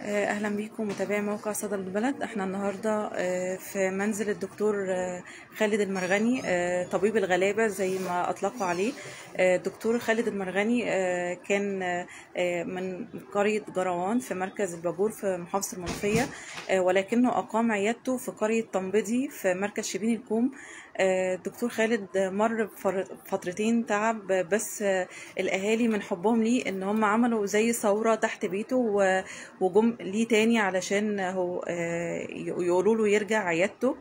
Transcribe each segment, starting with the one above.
اهلا بيكم متابعي موقع صدى البلد احنا النهارده آه، في منزل الدكتور آه، خالد المرغني آه، طبيب الغلابه زي ما اطلقوا عليه آه، الدكتور خالد المرغني آه، كان آه، من قريه جروان في مركز الباجور في محافظه المنوفيه آه، ولكنه اقام عيادته في قريه طنبدي في مركز شبين الكوم آه، الدكتور خالد مر بفترتين تعب بس آه، الاهالي من حبهم ليه ان هم عملوا زي ثوره تحت بيته و- وجم ليه تاني علشان هو آه، يقولوا له يرجع عيادته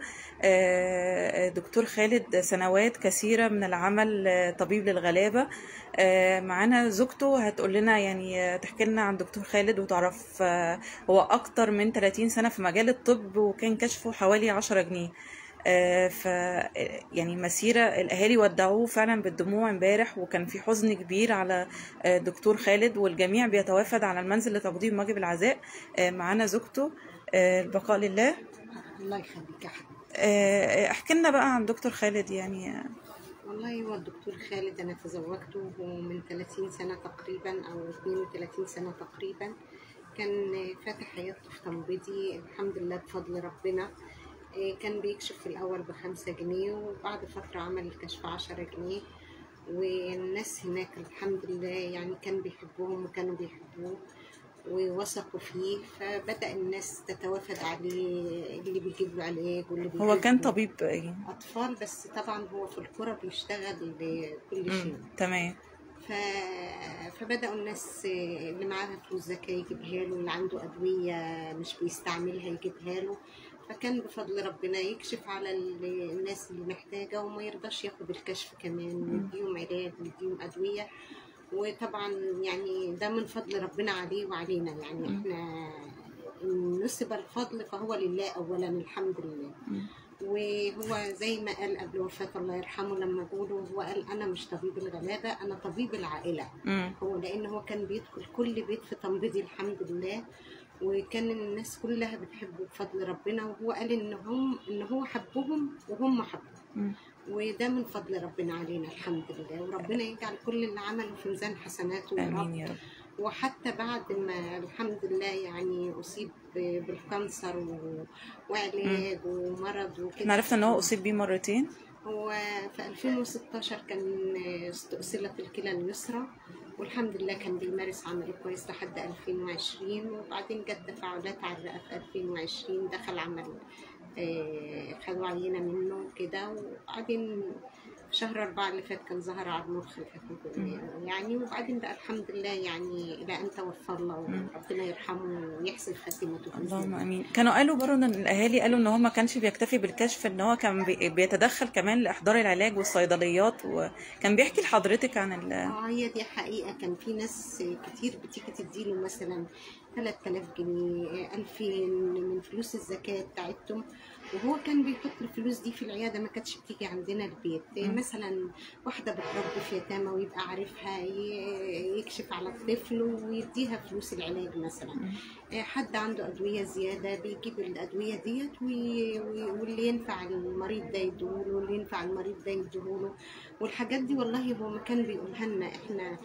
آه، دكتور خالد سنوات كثيرة من العمل آه، طبيب للغلابة آه، معانا زوجته هتقول لنا يعني آه، تحكي لنا عن دكتور خالد وتعرف آه، هو أكتر من 30 سنة في مجال الطب وكان كشفه حوالي 10 جنيه آه، ف يعني مسيرة الأهالي ودعوه فعلا بالدموع امبارح وكان في حزن كبير على آه، دكتور خالد والجميع بيتوافد على المنزل لتقديم واجب العزاء آه، معانا زوجته آه، البقاء لله الله يخليك يا حبيبي آه، احكي لنا بقى عن دكتور خالد يعني آه، والله هو الدكتور خالد انا تزوجته من 30 سنه تقريبا او 32 سنه تقريبا كان فاتح عيادته في تنبيدي الحمد لله بفضل ربنا إيه، كان بيكشف في الاول بخمسة جنيه وبعد فتره عمل الكشف عشرة جنيه والناس هناك الحمد لله يعني كان بيحبوهم وكانوا بيحبوه ووثقوا فيه فبدأ الناس تتوافد عليه اللي بيجيب له علاج واللي هو كان بيجيب له طبيب ايه أطفال بس طبعا هو في الكرة بيشتغل بكل شيء مم، تمام ف... فبدأوا الناس اللي معاها فلوس زكاة يجيبها له اللي عنده أدوية مش بيستعملها يجيبها له فكان بفضل ربنا يكشف على ال- الناس اللي محتاجة وما يرضاش ياخد الكشف كمان يديهم علاج ويديهم أدوية وطبعا يعني ده من فضل ربنا عليه وعلينا يعني مم. احنا إن نسب الفضل فهو لله أولا الحمد لله مم. وهو زي ما قال قبل وفاة الله يرحمه لما بقوله هو قال أنا مش طبيب الغلابة أنا طبيب العائلة مم، هو لأن هو كان بيدخل كل بيت في تنبيدي الحمد لله وكان الناس كلها بتحبه بفضل ربنا وهو قال إن هم إن هو حبهم وهم حبوه مم. وده من فضل ربنا علينا الحمد لله وربنا يجعل كل اللي عمله في ميزان حسناته يا رب امين يا رب وحتى بعد ما الحمد لله يعني أصيب بالكانسر و- وعلاج ومرض وكده احنا عرفنا ان هو اصيب بيه مرتين هو في 2016 كان استؤصلت الكلى اليسرى والحمد لله كان بيمارس عمله كويس لحد 2020 وبعدين جت تفاعلات على الرئة في 2020 دخل عمل آه، خدوا عينة منه كده وبعدين في شهر أربعة اللي فات كان ظهر على المخ الحمد يعني وبعدين بقى الحمد لله يعني إلى أن توفى الله وربنا يرحمه ويحسن خاتمته بإذن اللهم الله. امين كانوا قالوا برضه ان الاهالي قالوا ان هو ما كانش بيكتفي بالكشف ان هو كان بي- بيتدخل كمان لاحضار العلاج والصيدليات وكان بيحكي لحضرتك عن ال اه هي دي حقيقة كان في ناس كتير بتيجي تديله مثلا 3000 جنيه 2000 من فلوس الزكاة بتاعتهم وهو كان بيحط الفلوس دي في العيادة ما كانتش بتيجي عندنا البيت مم. مثلا واحدة بتربي في يتامى ويبقى عارفها ي- يكشف على الطفل ويديها فلوس العلاج مثلا آه، حد عنده أدوية زيادة بيجيب الأدوية ديت وي- وي- واللي ينفع المريض ده يديهوله واللي ينفع المريض ده يديهوله والحاجات دي والله هو ما كان بيقولها لنا احنا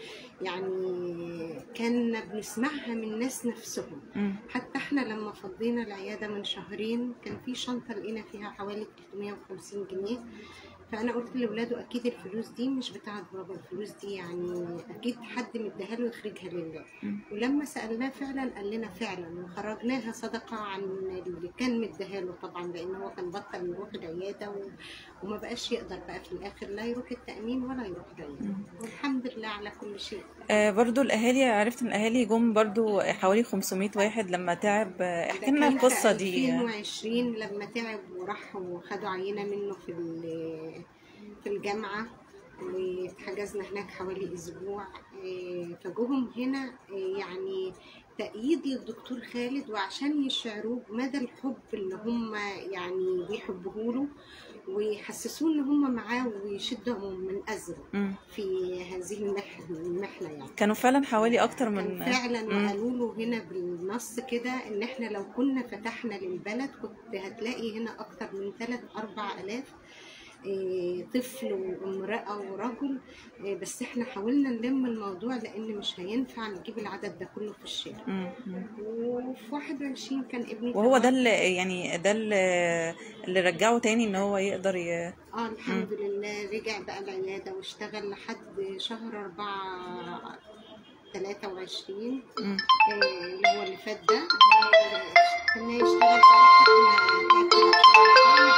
يعني كان بنسمعها من ناس نفسهم مم. حتى احنا لما فضينا العيادة من شهرين كان في شنطة لقينا فيها حوالي 350 جنيه فأنا قلت لولاده أكيد الفلوس دي مش بتاعت بابا الفلوس دي يعني أكيد حد مديها له يخرجها لله مم. ولما سألناه فعلا قال لنا فعلا وخرجناها صدقة عن اللي كان مديها له طبعا لأن هو كان بطل يروح العيادة و... وما بقاش يقدر بقى في الآخر لا يروح التأمين ولا يروح العيادة والحمد لله على كل شيء آه برضو الاهالي عرفت ان الاهالي جم برضو حوالي 500 واحد لما تعب آه، احكي لنا كان في القصه دي 2020 لما تعب وراح وخدوا عينة منه في ال- في الجامعة واتحجزنا هناك حوالي أسبوع إيه، فجوهم هنا إيه، يعني تأييد للدكتور خالد وعشان يشعروه بمدى الحب اللي هم يعني بيحبوه له ويحسسوه ان هم معاه ويشدهم من أزره مم. في هذه المح- المحنة يعني كانوا فعلا حوالي اكتر كان من فعلا مم. وقالوا له هنا بالنص كده ان احنا لو كنا فتحنا للبلد كنت هتلاقي هنا اكتر من 3 4000 إيه، طفل وامرأة ورجل إيه، بس احنا حاولنا نلم الموضوع لان مش هينفع نجيب العدد ده كله في الشارع مم. مم. وفي 21 كان ابني وهو ده توفى. اللي يعني ده اللي اللي رجعه تاني ان هو يقدر ي... اه الحمد لله رجع بقى العيادة واشتغل لحد شهر أربعة 23 مم. آه، اللي هو اللي فات ده آه، كان يشتغل بقى لحد ما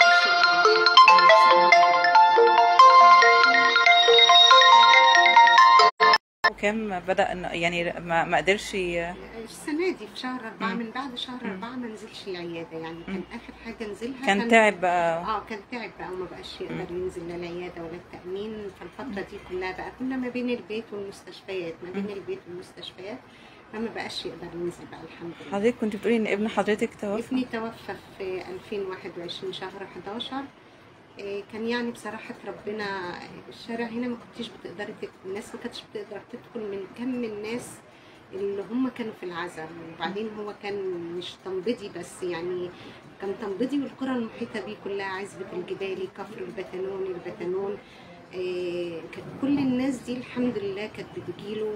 وكام بدأ إنه- يعني ما ما قدرش ي... السنة دي في شهر أربعة مم. من بعد شهر أربعة ما نزلش العيادة يعني كان آخر حاجة نزلها كان تعب بقى اه كان تعب بقى وما بقاش يقدر ينزل لا العياده ولا التامين فالفتره دي كلها بقى كنا ما بين البيت والمستشفيات ما بين البيت والمستشفيات فما بقاش يقدر ينزل بقى الحمد لله حضرتك كنت بتقولي ان ابن حضرتك توفى ابني توفى في 2021 شهر 11 إيه، كان يعني بصراحة ربنا الشارع هنا ما كنتيش بتقدري تك... الناس ما كانتش بتقدر تدخل من كم الناس اللي هم كانوا في العزم وبعدين هو كان مش تنبيضي بس يعني كان تنبيضي والقرى المحيطة بيه كلها عزبة الجبالي كفر البتنون البتنون إيه، كانت كل الناس دي الحمد لله كانت بتجيله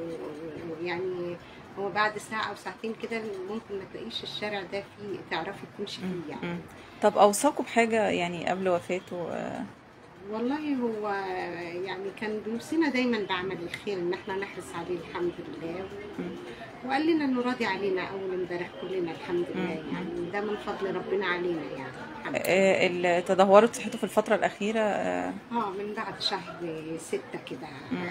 يعني هو بعد ساعة أو ساعتين كده ممكن ما تلاقيش الشارع ده فيه تعرفي تمشي فيه يعني مم. طب اوصاكوا بحاجة يعني قبل وفاته آه، والله هو يعني كان بيوصينا دايما بعمل الخير ان احنا نحرص عليه الحمد لله وقال لنا انه راضي علينا اول امبارح كلنا الحمد لله يعني ده من فضل ربنا علينا يعني الحمد لله. آه، اللي تدهورت صحته في الفترة الأخيرة آه، اه من بعد شهر ستة كده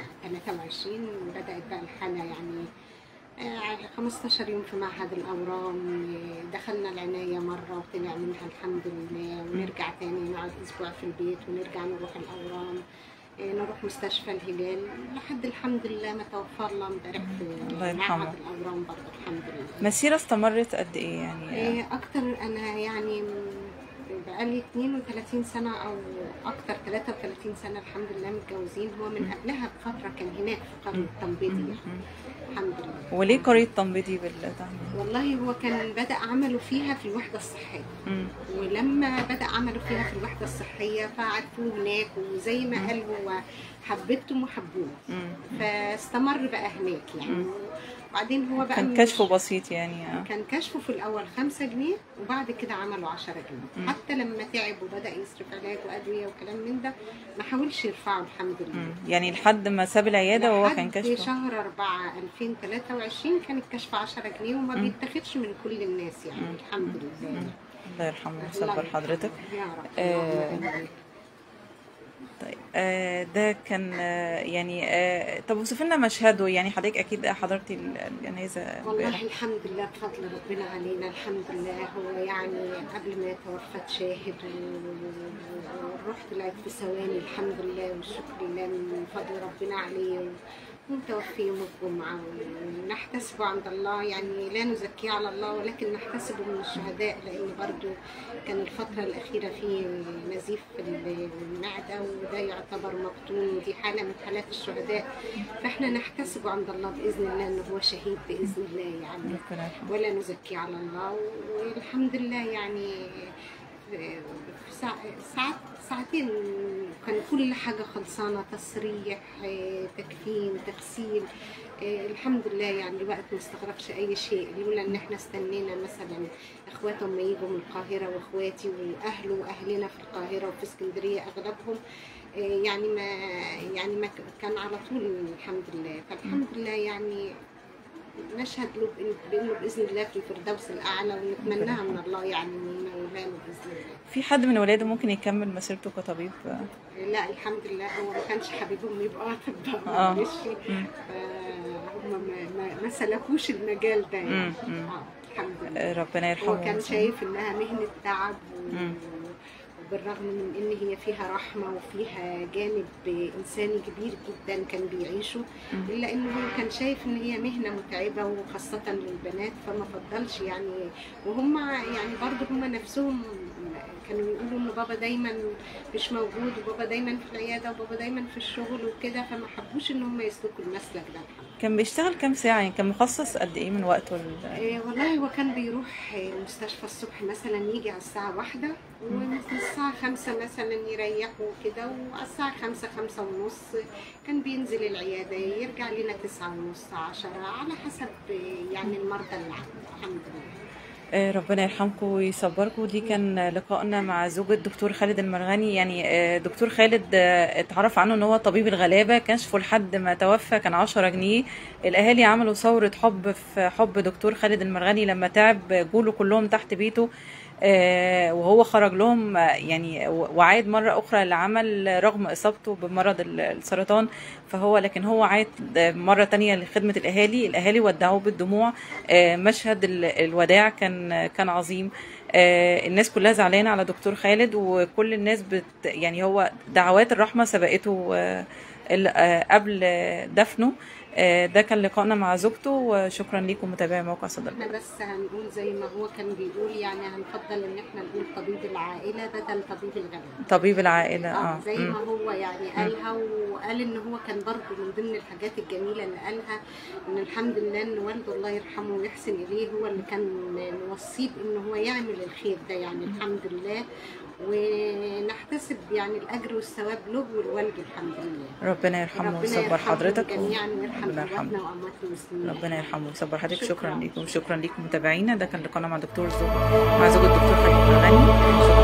23 بدأت بقى الحالة يعني آه، 15 يوم في معهد الأورام آه، دخلنا العناية مرة وطلع منها الحمد لله ونرجع تاني نقعد أسبوع في البيت ونرجع نروح الأورام آه، نروح مستشفى الهلال لحد الحمد لله ما توفى الله امبارح الله في يرحمه. معهد الأورام برضه الحمد لله مسيرة استمرت قد إيه يعني آه، إيه اكتر انا يعني بقالي 32 سنة او اكتر 33 سنة الحمد لله متجوزين هو من قبلها بفترة كان هناك في قرية تنبيضي يعني. الحمد لله وليه قرية تنبيضي بالتعميم؟ والله هو كان بدأ عمله فيها في الوحدة الصحية مم. ولما بدأ عمله فيها في الوحدة الصحية فعرفوه هناك وزي ما قال هو حبيتهم وحبوه مم. فاستمر بقى هناك يعني وبعدين هو بقى كان مش- كشفه بسيط يعني آه. كان كشفه في الاول خمسة جنيه وبعد كده عملوا عشرة جنيه حتى لما تعب وبدا يصرف علاج وادويه وكلام من ده ما حاولش يرفعه الحمد لله مم. يعني لحد ما ساب العيادة وهو كان لحد كشفه شهر 4 2023 كان الكشف 10 جنيه وما بيتاخدش من كل الناس يعني الحمد لله الله يرحمه الله ويصبر يرحمه. حضرتك يا رب آه، اللهم آمين. طيب آه، ده كان آه، يعني آه، طب وصف لنا مشهده يعني حضرتك أكيد حضرتي الجنازة والله امبارح الحمد لله بفضل ربنا علينا الحمد لله هو يعني قبل ما يتوفى شاهد والروح طلعت في ثواني الحمد لله والشكر لله من فضل ربنا عليه ومتوفي يوم الجمعة ونحتسبه عند الله يعني لا نزكيه على الله ولكن نحتسبه من الشهداء لأن برضو كان الفترة الأخيرة فيه نزيف في المعدة وده يعتبر مقتول ودي حالة من حالات الشهداء فاحنا نحتسبه عند الله بإذن الله إنه هو شهيد بإذن الله يعني ربنا يرحمه. ولا نزكي على الله والحمد لله يعني في ساع- ساعات ساعتين كان كل حاجة خلصانة تصريح آه، تكفين تغسيل آه، الحمد لله يعني الوقت ما استغرقش أي شيء لولا إن إحنا استنينا مثلا إخواتهم ما يجوا من القاهرة وإخواتي وأهله وأهلنا في القاهرة وفي اسكندرية أغلبهم آه، يعني ما يعني ما ك- كان على طول الحمد لله فالحمد لله يعني نشهد له بإن- بانه باذن الله في الفردوس الاعلى ونتمناها من الله يعني من مولانا باذن الله. في حد من ولاده ممكن يكمل مسيرته كطبيب آه، لا الحمد لله هو ما كانش حبيبهم يبقوا اطباء آه. معلش مم. فهم ما, ما, ما سلكوش المجال ده يعني مم. مم. اه الحمد لله آه، ربنا يرحمه هو كان ويرحمه. شايف انها مهنه تعب و... مم. وبالرغم من ان هي فيها رحمه وفيها جانب انساني كبير جدا كان بيعيشه الا انه هو كان شايف ان هي مهنه متعبه وخاصه للبنات فما فضلش يعني وهم يعني برضه هم نفسهم كانوا يقولوا ان بابا دايما مش موجود وبابا دايما في العياده وبابا دايما في الشغل وكده فما حبوش ان هم يسلكوا المسلك ده كان بيشتغل كام ساعة يعني كان مخصص قد إيه من وقته ل- إيه والله هو كان بيروح المستشفى الصبح مثلا يجي على الساعة واحدة ومن الساعة خمسة مثلا يريحوا كده والساعة خمسة خمسة ونص كان بينزل العيادة يرجع لنا تسعة ونص عشرة على حسب يعني المرضى اللي عنده الحمد لله آه، ربنا يرحمكم ويصبركم دي كان لقائنا مع زوج الدكتور خالد المرغني يعني آه، دكتور خالد آه، اتعرف عنه ان هو طبيب الغلابه كشفه لحد ما توفى كان 10 جنيه الاهالي عملوا ثوره حب في حب دكتور خالد المرغني لما تعب جوله كلهم تحت بيته آه، وهو خرج لهم آه، يعني و- وعاد مرة أخرى للعمل رغم إصابته بمرض ال- السرطان فهو لكن هو عاد مرة تانية لخدمة الأهالي الأهالي ودعوه بالدموع آه، مشهد ال- الوداع كان كان عظيم آه، الناس كلها زعلانة على دكتور خالد وكل الناس بت يعني هو دعوات الرحمة سبقته آه، ال- آه، قبل دفنه آه، ده كان لقائنا مع زوجته وشكرا لكم متابعي موقع صدى احنا بس هنقول زي ما هو كان بيقول يعني هنفضل ان احنا نقول طبيب العائلة بدل طبيب الغلابة طبيب العائلة اه اه زي مم. ما هو يعني قالها وقال ان هو كان برضه من ضمن الحاجات الجميله اللي قالها ان الحمد لله ان والده الله يرحمه ويحسن اليه هو اللي كان موصيه ان هو يعمل الخير ده يعني الحمد لله ونحتسب يعني الاجر والثواب له ولوالده الحمد لله ربنا يرحمه ربنا ويصبر يرحمهم حضرتك جميعا ويرحم ربنا يرحمه. امواتنا واموات المسلمين ربنا يرحمه ويصبر حضرتك شكرا شكراً. لكم شكرا لكم متابعينا ده كان لقاءنا مع دكتور زوج مع زوج الدكتور خالد الغني